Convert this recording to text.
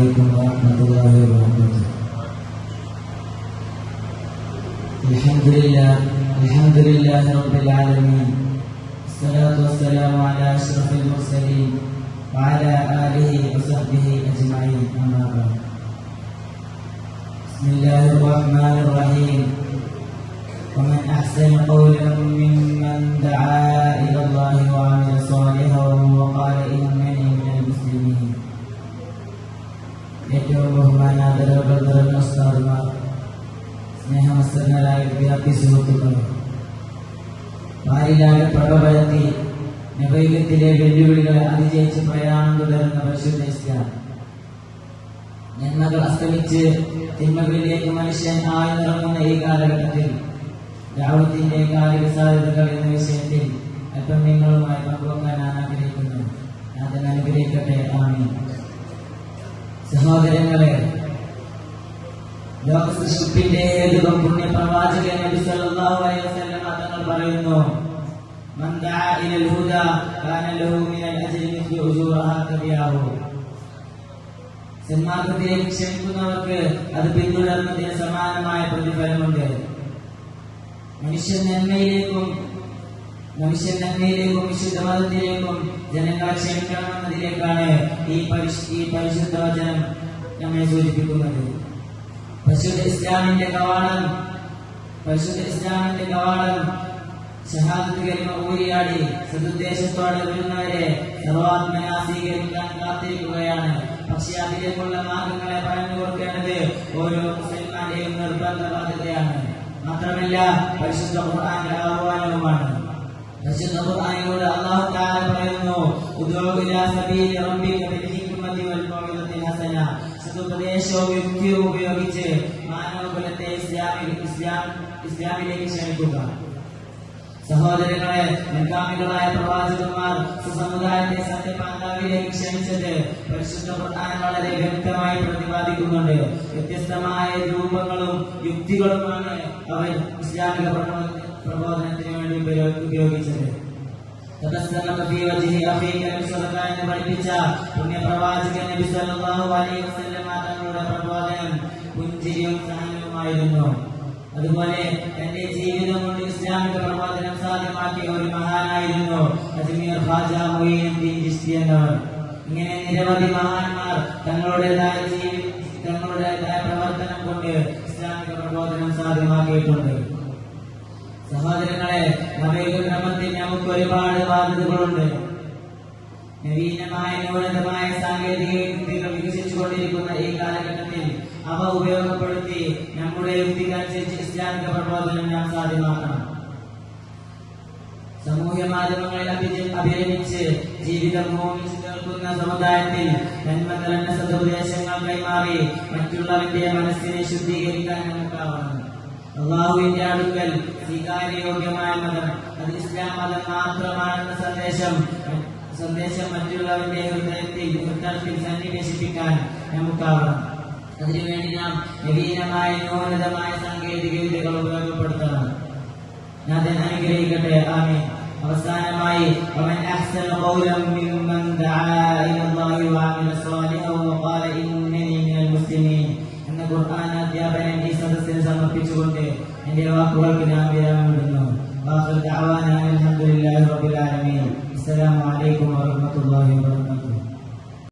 عليكم ورحمة الله وبركاته الحمد لله الحمد لله رب العالمين الصلاة والسلام على أشرف المرسلين وعلى آله وصحبه أجمعين أما بعد بسم الله الرحمن الرحيم ومن أحسن قولا ممن دعا إلى الله وعمل صالحا وقال إنني من المسلمين ഏറ്റവും ബഹുമാനാദരവുകൾ നിറഞ്ഞ ഉസ്താദുമാർ സ്നേഹമസ്തനായ വിദ്യാർത്ഥി സുഹൃത്തുക്കൾ പാരിലാകെ പ്രഭപരത്തി നവൈകത്തിലെ വെല്ലുവിളികളെ അതിജയിച്ച് പ്രയാണം തുടരുന്ന പരിശുദ്ധ ഇസ്ലാം നന്മകൾ അസ്തമിച്ച് തിന്മകളിലേക്ക് മനുഷ്യൻ ആഴ്ന്നിറങ്ങുന്ന ഈ കാലഘട്ടത്തിൽ രാവത്തിന്റെ കാലിക സാധ്യതകൾ എന്ന വിഷയത്തിൽ അല്പം നിങ്ങളുമായി പങ്കുവെക്കാൻ ഞാൻ ആഗ്രഹിക്കുന്നു അതിന് അനുഗ്രഹിക്കട്ടെ ആമീൻ സഹോദരങ്ങളെ ലോക സൃഷ്ടിപ്പിന്റെ ഏതുകം പുണ്യ പ്രവാചകൻ നബി സല്ലല്ലാഹു അലൈഹി വസല്ലം തങ്ങൾ പറയുന്നു മൻ ദഅ ഇലൽ ഹുദാ കാന ലഹു മിനൽ അജ്രി മിസ്ലു ഉജൂറഹാ തബിയാഹു സന്മാർഗത്തിലേക്ക് ക്ഷണിക്കുന്നവർക്ക് അത് പിന്തുടർന്നതിന് സമാനമായ പ്രതിഫലമുണ്ട് മനുഷ്യൻ നന്മയിലേക്കും മനുഷ്യൻ നന്മയിലേക്കും വിശുദ്ധ മതത്തിലേക്കും ജനങ്ങളെ ക്ഷണിക്കണമെന്നതിലേക്കാണ് ഈ പരിശ് ഈ പരിശുദ്ധ വചനം നമ്മെ സൂചിപ്പിക്കുന്നത് പരിശുദ്ധ ഇസ്ലാമിന്റെ കവാടം പരിശുദ്ധ ഇസ്ലാമിന്റെ കവാടം ഷഹാദത്ത് കരിമ ഊരിയാടി സതുദ്ദേശത്തോടെ വരുന്നവരെ സർവാത്മന സ്വീകരിക്കാൻ കാത്തിരിക്കുകയാണ് പക്ഷെ അതിലേക്കുള്ള മാർഗങ്ങളെ പറഞ്ഞു കൊടുക്കേണ്ടത് ഓരോ മുസൽമാന്റെയും നിർബന്ധ ബാധ്യതയാണ് മാത്രമല്ല പരിശുദ്ധ ഖുർആന്റെ ആഹ്വാനവുമാണ് പരിശുദ്ധ ഖുർആനിലൂടെ അല്ലാഹു തആല പറയുന്നു ഉദൂ ഇലാ സബീലി റബ്ബിക ബിൽ ഹിക്മതി വൽ മൗഇദത്തിൽ ഹസന സതുപദേശവും യുക്തിയും ഉപയോഗിച്ച് മാനവകുലത്തെ ഇസ്ലാമിൽ ഇസ്ലാം ഇസ്ലാമിലേക്ക് ക്ഷണിക്കുക സഹോദരങ്ങളെ മുൻഗാമികളായ പ്രവാചകന്മാർ സമുദായത്തെ സത്യപാന്താവിലേക്ക് ക്ഷണിച്ചത് പരിശുദ്ധ ഖുർആൻ വളരെ വ്യക്തമായി പ്രതിപാദിക്കുന്നുണ്ട് വ്യത്യസ്തമായ രൂപങ്ങളും യുക്തികളുമാണ് അവർ ഇസ്ലാമിക പ്രബോധ- പ്രബോധനത്തിന് വേണ്ടി ഉപയോ- ഉപയോഗിച്ചത് തബസ്സമക ഫീ വജ്ഹി അഖീക നബി സല്ലല്ലാഹു അലൈഹി വസല്ലം പഠിപ്പിച്ച പുണ്യപ്രവാചകൻ നബി സല്ലല്ലാഹു അലൈഹി വസല്ലം തങ്ങളുടെ പ്രബോധനം പുഞ്ചിരിയും സഹനവുമായിരുന്നു അതുപോലെ തന്റെ ജീവിതം കൊണ്ട് ഇസ്ലാമിക പ്രബോധനം സാധ്യമാക്കിയ ഒരു മഹാനായിരുന്നു അജ്മീർ ഖാജ മൊയ്നുദ്ദീൻ ചിശ്തി എന്നവർ ഇങ്ങനെ നിരവധി മഹാന്മാർ തങ്ങളുടേതായ ജീവി തങ്ങളുടേതായ പ്രവർത്തനം കൊണ്ട് ഇസ്ലാമിക പ്രബോധനം സാധ്യമാക്കിയിട്ടുണ്ട് സഹോദരങ്ങളെ നവീക ക്രമത്തിൽ നമുക്ക് ഒരുപാട് ബാധ്യതകളുണ്ട് നവീനമായ ന്യൂനതമായ സാങ്കേതിക യുക്തികൾ വികസിച്ചുകൊണ്ടിരിക്കുന്ന ഈ കാലഘട്ടത്തിൽ അവ ഉപയോഗപ്പെടുത്തി നമ്മുടെ യുക്തിക്കനുസരിച്ച് ഇസ്ലാമിക പ്രബോധനം നാം സാധ്യമാക്കണം സാമൂഹ്യ മാധ്യമങ്ങളിൽ അഭിജ- അഭിരമിച്ച് ജീവിതം മോഹിച്ച് കേൾക്കുന്ന സമുദായത്തിൽ നന്മ നിറഞ്ഞ സതുപദേശങ്ങൾ കൈമാറി മറ്റുള്ളവന്റെ മനസ്സിനെ ശുദ്ധീകരിക്കാൻ നമുക്കാവണം അള്ളാഹുവിന്റെ അടുക്കൽ സ്വീകാര്യയോഗ്യമായ മതം അത് ഇസ്ലാം മതം മാത്രമാണെന്ന സന്ദേശം സന്ദേശം മറ്റുള്ളവന്റെ ഹൃദയത്തിൽ ഹൃദയത്തിൽ സന്നിവേശിപ്പിക്കാൻ നമുക്കാവണം അതിനുവേണ്ടി നാം നവീനമായ ന്യൂനതമായ സാങ്കേതിക വിദ്യകൾ ഉപയോഗപ്പെടുത്തണം നാഥൻ അനുഗ്രഹിക്കട്ടെ ആമീൻ അവസാനമായി അവൻ അഹ്സന ഖൗലൻ മിമ്മൻ ദആ ഇലല്ലാഹി വഅമില സ്വാലിഹൻ വഖാല ഇന്നനി മിനൽ മുസ്ലിമീൻ എന്ന ഖുർആൻ അധ്യാപനം ഈ സദസ്സിന് സമർപ്പിച്ചുകൊണ്ട് എന്റെ വാക്കുകൾക്ക് ഞാൻ വിരാമമിടുന്നു വാഖിർ ദഅവാന അൽഹംദുലില്ലാഹി റബ്ബിൽ ആലമീൻ അസ്സലാമു അലൈക്കും വറഹ്മത്തുള്ളാഹി വബറകാതുഹു